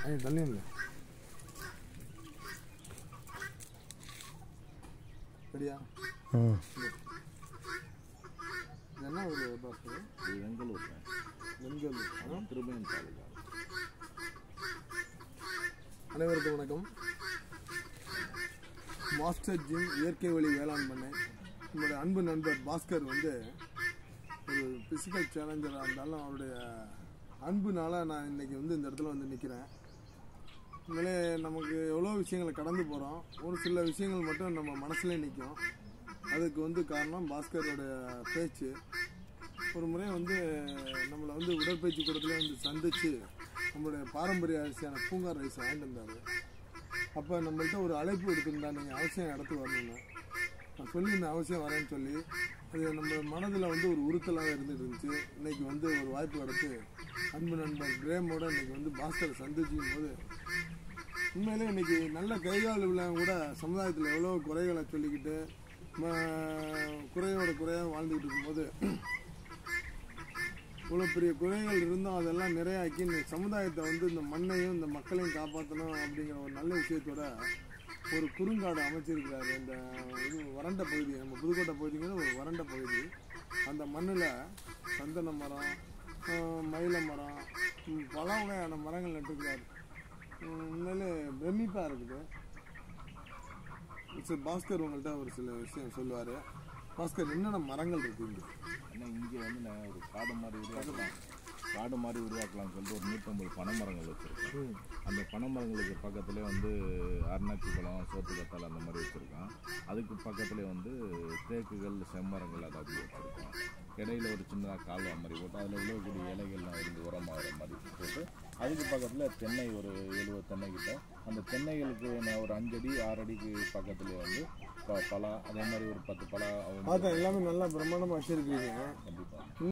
ஏய் தள்ளி இல்லை சரியா ம் இது என்ன ஒரு பாஸ்கர் இது வெங்கலூர் வெண்கல் ஆ? திருமயம் தாலுகா அனைவருக்கும் வணக்கம் மாஸ்டர் ஜிம் இயற்கை வழி வேளாண் பண்ணை நம்மளுடைய அன்பு நண்பர் பாஸ்கர் வந்து ஒரு பிசிக்கல் சேலஞ்சராக இருந்தாலும் அவருடைய அன்புனால நான் இன்னைக்கு வந்து இந்த இடத்துல வந்து நிற்கிறேன் உண்மையிலே நமக்கு எவ்வளோ விஷயங்களை கடந்து போகிறோம் ஒரு சில விஷயங்கள் மட்டும் நம்ம மனசுலேயே நிற்கும் அதுக்கு வந்து காரணம் பாஸ்கரோடைய பேச்சு ஒரு முறை வந்து நம்மளை வந்து உடற்பயிற்சி கூடத்துல வந்து சந்திச்சு நம்மளுடைய பாரம்பரிய அரிசியான பூங்கார் ரைஸ் வாங்கிட்டு வந்தார் அப்போ நம்மள்ட்ட ஒரு அழைப்பு எடுத்திருந்தா நீங்கள் அவசியம் இடத்துக்கு வரணும்னு நான் சொல்லி இந்த அவசியம் வரேன்னு சொல்லி அது நம்ம மனதில் வந்து ஒரு உறுத்தலாக இருந்துட்டு இருந்துச்சு இன்னைக்கு வந்து ஒரு வாய்ப்பு கிடச்சி அன்பு நண்பர் கிரேமோட இன்னைக்கு வந்து பாஸ்கரை சந்திச்சுக்கும் போது உண்மையிலே இன்னைக்கு நல்ல கைகால் உள்ளவங்க கூட சமுதாயத்தில் எவ்வளோ குறைகளை சொல்லிக்கிட்டு ம- குறையோட குறையாக வாழ்ந்துக்கிட்டு இருக்கும்போது இவ்வளோ பெரிய குறைகள் இருந்தும் அதெல்லாம் நிறையாக்கி இந்த சமுதாயத்தை வந்து இந்த மண்ணையும் இந்த மக்களையும் காப்பாற்றணும் அப்படிங்கிற ஒரு நல்ல விஷயத்தோட ஒரு குறுங்காடு அமைச்சிருக்கிறாரு இந்த இது வறண்ட பகுதி நம்ம புதுக்கோட்டை பகுதிங்கிறது ஒரு வறண்ட பகுதி அந்த மண்ணில் சந்தன மரம் ஆஹ், மயில மரம் ம், பல வகையான மரங்கள் நட்டுருக்கிறாரு உம், உண்மையிலே பிரமிப்பாக இருக்குது சரி பாஸ்கர் உங்கள்கிட்ட ஒரு சில விஷயம் சொல்லுவார் பாஸ்கர் என்னென்ன மரங்கள் இருக்குங்க ஏன்னா இங்கே வந்து நான் ஒரு காடு மாதிரி உருவாக்கலாம் காடு மாதிரி உருவாக்கலாம்னு சொல்லிட்டு ஒரு நூற்றம்பது பனைமரங்கள் வச்சுருக்கேன் அந்த பனைமரங்களுக்கு பக்கத்துலேயே வந்து அருணாச்சி பழம் சோத்துக்கத்தால் அந்த மாதிரி வச்சுருக்கோம் அதுக்கு பக்கத்துலேயே வந்து தேக்குகள் செம்மரங்கள் அதை அப்படி வச்சுருக்கோம் இடையில ஒரு சின்னதாக கால்வா மாதிரி போட்டு அதில் விழுவக்கூடிய இலைகள்லாம் இருந்து உரமாகிற மாதிரி போட்டு அதுக்கு பக்கத்தில் தென்னை ஒரு எழுபது தென்னை கிட்ட அந்த தென்னைகளுக்கு நான் ஒரு அஞ்சடி ஆறு அடிக்கு பக்கத்துலேயே வந்து ப- பலா அதே மாதிரி ஒரு பத்து பலா பார்த்தா எல்லாமே நல்லா பிரம்மாண்டமாக வச்சுருக்கீங்க கண்டிப்பாக